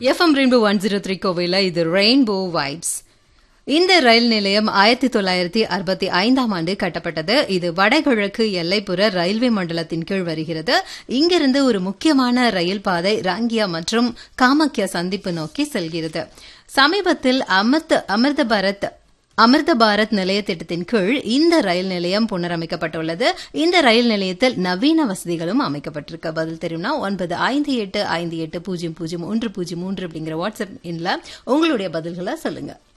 FM Rainbow one zero three கோவையில் இது rainbow vibes இந்த ரயில் நிலையம் ஆயிரத்தி தொள்ளாயிரத்தி அறுபத்தி ஐந்தாம் ஆண்டு கட்டப்பட்டது இது வடகிழக்கு எல்லைப்புற ரயில்வே மண்டலத்தின் கீழ் வருகிறது இங்கிருந்து ஒரு முக்கியமான ரயில் பாதை ராங்கியா மற்றும் காமாக்கியா சந்திப்பு நோக்கி செல்கிறது சமீபத்தில் அமிர்த அமிர்த பாரத் அமிர்த பாரத் நிலைய திட்டத்தின் கீழ் இந்த ரயில் நிலையம் புனரமைக்கப்பட்டுள்ளது இந்த ரயில் நிலையத்தில் நவீன வசதிகளும் அமைக்கப்பட்டிருக்கு பதில் தெரியும்னா ஒன்பது ஐந்து எட்டு ஐந்து எட்டு பூஜ்ஜியம் பூஜ்ஜியம் ஒன்று பூஜ்ஜியம் மூன்று அப்படிங்கிற வாட்ஸ்அப் எண்ணில் உங்களுடைய பதில்களை சொல்லுங்க